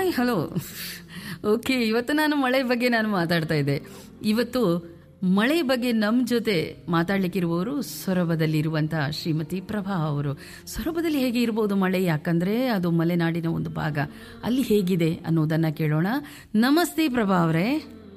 Hi hello okay ಇವತ್ತು ನಾನು ಮಳೆ ಬಗ್ಗೆ ನಾನು ಮಾತಾಡ್ತಾ ಇದ್ದೆ ಇವತ್ತು ಮಳೆ ಬಗ್ಗೆ ನಮ್ಮ ಜೊತೆ ಮಾತಾಡ್ಲಿಕ್ಕಿರುವವರು ಸೊರಬದಲ್ಲಿರುವಂತಹ ಶ್ರೀಮತಿ ಪ್ರಭಾ ಅವರು ಸೊರಬದಲ್ಲಿ ಹೇಗೆ ಇರ್ಬೋದು ಮಳೆ ಯಾಕಂದ್ರೆ ಅದು ಮಲೆನಾಡಿನ ಒಂದು ಭಾಗ ಅಲ್ಲಿ ಹೇಗಿದೆ ಅನ್ನೋದನ್ನ ಕೇಳೋಣ ನಮಸ್ತೆ ಪ್ರಭಾ ಅವರೇ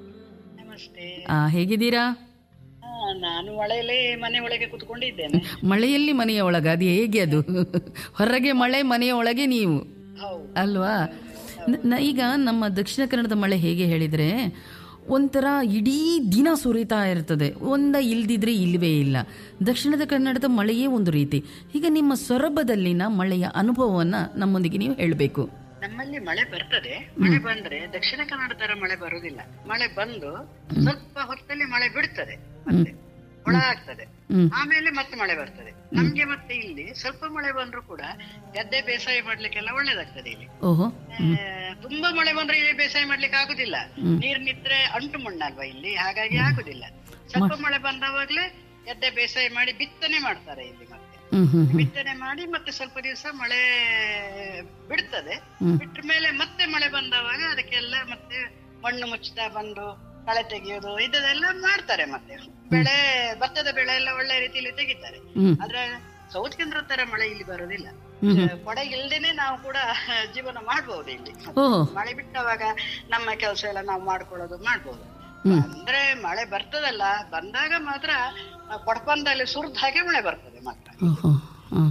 ನಮಸ್ತೆ ಆ, ಹೇಗಿದ್ದೀರಾ ಹಾ, ನಾನು ಮಳೆಯಲ್ಲಿ ಮನೆ ಒಳಗೆ ಕುತ್ಕೊಂಡಿದ್ದೇನೆ ಮಳೆಯಲ್ಲಿ ಮನೆಯ ಒಳಗೆ ಅದು ಹೇಗೆ ಅದು ಹೊರಗೆ ಮಳೆ ಮನೆಯ ಒಳಗೆ ನೀವು ಹೌದು ಅಲ್ವಾ ನ- ನ- ಈಗ ನಮ್ಮ ದಕ್ಷಿಣ ಕನ್ನಡದ ಮಳೆ ಹೇಗೆ ಹೇಳಿದ್ರೆ ಒಂಥರ ಇಡೀ ದಿನ ಸುರಿತಾ ಇರ್ತದೆ ಒಂದ ಇಲ್ದಿದ್ರೆ ಇಲ್ವೇ ಇಲ್ಲ ದಕ್ಷಿಣದ ಕನ್ನಡದ ಮಳೆಯೇ ಒಂದು ರೀತಿ ಈಗ ನಿಮ್ಮ ಸೊರಬದಲ್ಲಿನ ಮಳೆಯ ಅನುಭವವನ್ನ ನಮ್ಮೊಂದಿಗೆ ನೀವು ಹೇಳಬೇಕು ನಮ್ಮಲ್ಲಿ ಮಳೆ ಬರ್ತದೆ ಮಳೆ ಬಂದ್ರೆ ದಕ್ಷಿಣ ಕನ್ನಡ ತರ ಮಳೆ ಬರುದಿಲ್ಲ ಮಳೆ ಬಂದು ಸ್ವಲ್ಪ ಹೊತ್ತಲ್ಲಿ ಮಳೆ ಬಿಡ್ತದೆ ಮತ್ತೆ ಹೊಳ ಆಗ್ತದೆ ಹ್ಮ್. ಆಮೇಲೆ ಮತ್ತೆ ಮಳೆ ಬರ್ತದೆ ನಮ್ಗೆ ಮತ್ತೆ ಇಲ್ಲಿ ಸ್ವಲ್ಪ ಮಳೆ ಬಂದ್ರು ಕೂಡ ಗದ್ದೆ ಬೇಸಾಯ ಮಾಡ್ಲಿಕ್ಕೆಲ್ಲ ಒಳ್ಳೇದಾಗ್ತದೆ ಇಲ್ಲಿ ಓಹೋ ಆ, ತುಂಬಾ ಮಳೆ ಬಂದ್ರೆ ಇಲ್ಲಿ ಬೇಸಾಯ ಮಾಡ್ಲಿಕ್ಕೆ ಆಗುದಿಲ್ಲ ನೀರ್ ನಿಂತ್ರೆ ಅಂಟು ಮಣ್ಣಲ್ವಾ ಇಲ್ಲಿ ಹಾಗಾಗಿ ಆಗುದಿಲ್ಲ ಸ್ವಲ್ಪ ಮಳೆ ಬಂದವಾಗ್ಲೇ ಗದ್ದೆ ಬೇಸಾಯ ಮಾಡಿ ಬಿತ್ತನೆ ಮಾಡ್ತಾರೆ ಇಲ್ಲಿ ಮತ್ತೆ ಹ್ಮ್ ಹ್ಮ್ ಹ್ಮ್ ಬಿತ್ತನೆ ಮಾಡಿ ಮತ್ತೆ ಸ್ವಲ್ಪ ದಿವಸ ಮಳೆ ಬಿಡ್ತದೆ ಬಿಟ್ಟ ಮೇಲೆ ಮತ್ತೆ ಮಳೆ ಬಂದವಾಗ ಅದಕ್ಕೆಲ್ಲ ಮತ್ತೆ ಮಣ್ಣು ಮುಚ್ಚುತ್ತಾ ಬಂದು ಕಳೆ ತೆಗೆಯೋದು ಇದೆಲ್ಲ ಮಾಡ್ತಾರೆ ಮತ್ತೆ ಬೆಳೆ ಭತ್ತದ ಬೆಳೆ ಎಲ್ಲ ಒಳ್ಳೆ ರೀತಿಯಲ್ಲಿ ತೆಗಿತಾರೆ ಹ್ಮ್. ಆದ್ರೆ ಸೌತ್ ಕೇಂದ್ರ ತರ ಮಳೆ ಇಲ್ಲಿ ಬರೋದಿಲ್ಲ ಕೊಡೆ ಇಲ್ದೇನೆ ನಾವು ಕೂಡ ಜೀವನ ಮಾಡ್ಬೋದು ಇಲ್ಲಿ ಓಹೋ ಮಳೆ ಬಿಟ್ಟವಾಗ ನಮ್ಮ ಕೆಲಸ ಎಲ್ಲ ನಾವು ಮಾಡ್ಕೊಳ್ಳೋದು ಮಾಡ್ಬೋದು ಅಂದ್ರೆ ಮಳೆ ಬರ್ತದಲ್ಲ ಬಂದಾಗ ಮಾತ್ರ ಆ, ಕೊಡಪಂದಲ್ಲಿ ಸುರಿದ ಹಾಗೆ ಮಳೆ ಬರ್ತದೆ ಮಾತ್ರ ಓಹೋ ಹ್ಮ್.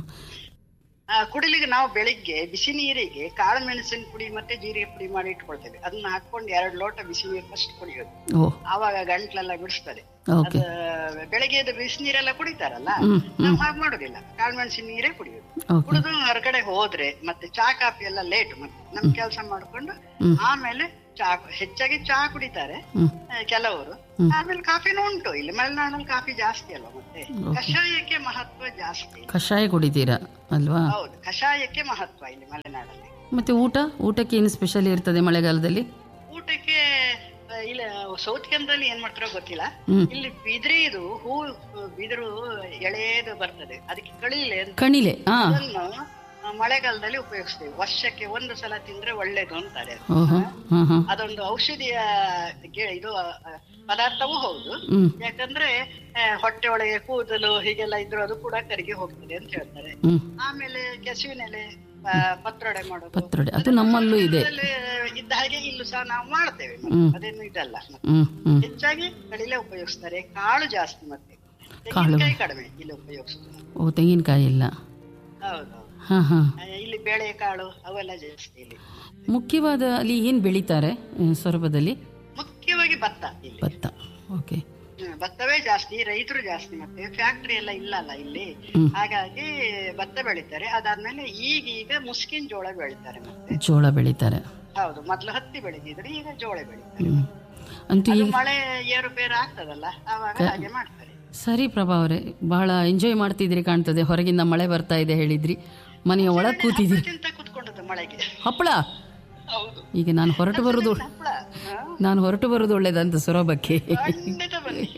ಆ, ಕುಡಿಲಿಕ್ಕೆ ನಾವು ಬೆಳಿಗ್ಗೆ ಬಿಸಿ ನೀರಿಗೆ ಕಾಳು ಮೆಣಸಿನ ಪುಡಿ ಮತ್ತೆ ಜೀರಿಗೆ ಪುಡಿ ಮಾಡಿ ಇಟ್ಕೊಳ್ತೇವೆ ಅದನ್ನ ಹಾಕೊಂಡು ಎರಡು ಲೋಟ ಬಿಸಿ ನೀರು ಫಸ್ಟ್ ಕುಡಿಯೋದು ಓ ಆವಾಗ ಗಂಟ್ಲೆಲ್ಲ ಬಿಡಿಸ್ತದೆ ಓಕೆ ಅದು ಬೆಳಗ್ಗೆದು ಬಿಸಿ ನೀರೆಲ್ಲ ಕುಡಿತಾರಲ್ಲ ನಾವು ಹಾಗೆ ಮಾಡುದಿಲ್ಲ ಕಾಳು ಮೆಣಸಿನ ನೀರೇ ಕುಡಿಯೋದು ಓಕೆ ಕುಡಿದು ಹೊರಗಡೆ ಹೋದ್ರೆ ಮತ್ತೆ ಚಾ ಕಾಫಿ ಎಲ್ಲ ಲೇಟ್ ಮತ್ತೆ ನಮ್ ಕೆಲಸ ಮಾಡ್ಕೊಂಡು ಆಮೇಲೆ ಚಾ ಹೆಚ್ಚಾಗಿ ಚಾ ಕುಡಿತಾರೆ ಹ್ಮ್. ಆ, ಕೆಲವರು ಆಮೇಲೆ ಕಾಫಿನೂ ಉಂಟು ಇಲ್ಲಿ ಮಲೆನಾಡಲ್ಲಿ ಕಾಫಿ ಜಾಸ್ತಿ ಅಲ್ವಾ ಮತ್ತೆ ಕಷಾಯಕ್ಕೆ ಮಹತ್ವ ಜಾಸ್ತಿ ಕಷಾಯ ಕುಡಿತೀರಾ ಅಲ್ವಾ ಹೌದು ಕಷಾಯಕ್ಕೆ ಮಹತ್ವ ಇಲ್ಲಿ ಮಲೆನಾಡಲ್ಲಿ ಮತ್ತೆ ಊಟ ಊಟಕ್ಕೆ ಏನು ಸ್ಪೆಷಲ್ ಇರ್ತದೆ ಮಳೆಗಾಲದಲ್ಲಿ ಊಟಕ್ಕೆ ಆ, ಇಲ್ಲ ಸೌತ್ ಕೇಂದ್ರದಲ್ಲಿ ಏನ್ ಮಾಡ್ತಾರೋ ಗೊತ್ತಿಲ್ಲ ಹ್ಮ್. ಇಲ್ಲಿ ಬಿದ್ರಿ ಇದು ಹೂ ಬಿದಿರು ಎಳೆದು ಬರ್ತದೆ ಅದಕ್ಕೆ ಕಳಿಲೆ ಅಂತ ಕಣಿಲೆ ಹಾ ಅದನ್ನು ಆ, ಮಳೆಗಾಲದಲ್ಲಿ ಉಪಯೋಗಿಸ್ತೀವಿ ವರ್ಷಕ್ಕೆ ಒಂದು ಸಲ ತಿಂದ್ರೆ ಒಳ್ಳೇದು ಅಂತಾರೆ ಅದು. ಓಹೋ ಹಾ ಹಾ ಅದೊಂದು ಔಷಧಿಯ ಗೆ- ಇದು ಆ, ಪದಾರ್ಥವೂ ಹೌದು ಹ್ಮ್ ಯಾಕಂದ್ರೆ ಆ, ಹೊಟ್ಟೆ ಒಳಗೆ ಕೂದಲು ಹೀಗೆಲ್ಲ ಇದ್ರು ಅದು ಕೂಡ ಕರಿಗೆ ಹೋಗ್ತದೆ ಅಂತ ಹೇಳ್ತಾರೆ ಹ್ಮ್ ಆಮೇಲೆ ಕೆಸುವಿನೆಲೆ ಆ, ಪತ್ರೊಡೆ ಮಾಡೋದು ಪತ್ರೊಡೆ ಅದು ನಮ್ಮಲ್ಲೂ ಇದೆ ಅದರಲ್ಲಿ ಇದ್ದ ಹಾಗೆ ಇಲ್ಲೂ ಸಹ ನಾವು ಮಾಡ್ತೇವೆ ಮತ್ತೆ. ಹ್ಮ್. ಅದೇನು ಇದಲ್ಲ ಮತ್ತೆ. ಹ್ಮ್ ಹ್ಮ್ ಹೆಚ್ಚಾಗಿ ಕಡಿಲೆ ಉಪಯೋಗಿಸ್ತಾರೆ ಕಾಳು ಜಾಸ್ತಿ ಮತ್ತೆ ತೆಂಗಿನಕಾಯಿ ಕಡಿಮೆ ಇಲ್ಲಿ ಉಪಯೋಗಿಸುದು ಓ ತೆಂಗಿನಕಾಯಿ ಇಲ್ಲ ಹೌದು ಹಾ ಹಾ ಆ, ಇಲ್ಲಿ ಬೇಳೆ ಕಾಳು ಅವೆಲ್ಲ ಜಾಸ್ತಿ ಇಲ್ಲಿ ಮುಖ್ಯವಾದ ಅಲ್ಲಿ ಏನು ಬೆಳೀತಾರೆ ಹ್ಮ್, ಸೊರಬದಲ್ಲಿ ಮುಖ್ಯವಾಗಿ ಭತ್ತ ಇಲ್ಲಿ ಭತ್ತ ಓಕೆ ಹ್ಮ್, ಭತ್ತವೇ ಜಾಸ್ತಿ ರೈತರು ಜಾಸ್ತಿ ಮತ್ತೆ ಫ್ಯಾಕ್ಟರಿ ಎಲ್ಲ ಇಲ್ಲಲ್ಲ ಇಲ್ಲಿ ಹ್ಮ್. ಹಾಗಾಗಿ ಭತ್ತ ಬೆಳಿತಾರೆ ಅದಾದ್ಮೇಲೆ ಈಗೀಗ ಮುಸ್ಕಿನ್ ಜೋಳ ಬೆಳಿತಾರೆ ಮತ್ತೆ ಜೋಳ ಬೆಳೀತಾರೆ ಹೌದು ಮೊದ್ಲು ಹತ್ತಿ ಬೆಳೆದಿದ್ರು ಈಗ ಜೋಳ ಬೆಳಿತಾರೆ ಹ್ಮ್ ಅಂತೂ ಅದು ಈಗ ಮಳೆ ಏರುಪೇರು ಆಗ್ತದಲ್ಲ ಆವಾಗ ಹಾಗೆ ಮಾಡ್ತಾರೆ ಸರಿ ಪ್ರಭಾ ಅವರೇ ಬಹಳ ಎಂಜಾಯ್ ಮಾಡ್ತಿದ್ರಿ ಕಾಣ್ತದೆ ಹೊರಗಿಂದ ಮಳೆ ಬರ್ತಾ ಇದೆ ಹೇಳಿದ್ರಿ ಮನೆಯ ಒಳಗೆ ಕೂತಿದ್ರಿ ಚಿಂತ ಕುತ್ಕೊಂಡದ್ದು ಮಳೆಗೆ ಹಪ್ಪಳ ಹೌದು ಈಗ ನಾನು ಹೊರಟು ಬರೋದು ಹಪ್ಪಳ ಹಾ, ನಾನು ಹೊರಟು ಬರೋದು ಒಳ್ಳೇದಂತ ಸೊರಬಕ್ಕೆ ಖಂಡಿತ ಬನ್ನಿ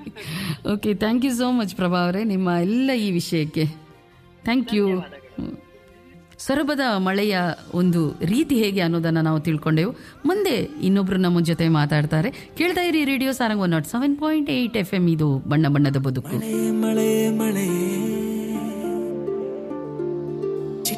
okay thank you so much Prabha ಅವರೇ ನಿಮ್ಮ ಎಲ್ಲ ಈ ವಿಷಯಕ್ಕೆ ಥ್ಯಾಂಕ್ ಯು ಸೊರಬದ ಮಳೆಯ ಒಂದು ರೀತಿ ಹೇಗೆ ಅನ್ನೋದನ್ನು ನಾವು ತಿಳ್ಕೊಂಡೆವು ಮುಂದೆ ಇನ್ನೊಬ್ರು ನಮ್ಮ ಜೊತೆ ಮಾತಾಡ್ತಾರೆ ಕೇಳ್ತಾ ಇರಿ radio Sarang one naught seven point eight F M ಇದು ಬಣ್ಣ ಬಣ್ಣದ ಬದುಕು ಮಳೆ ಮಳೆ ಮಳೆ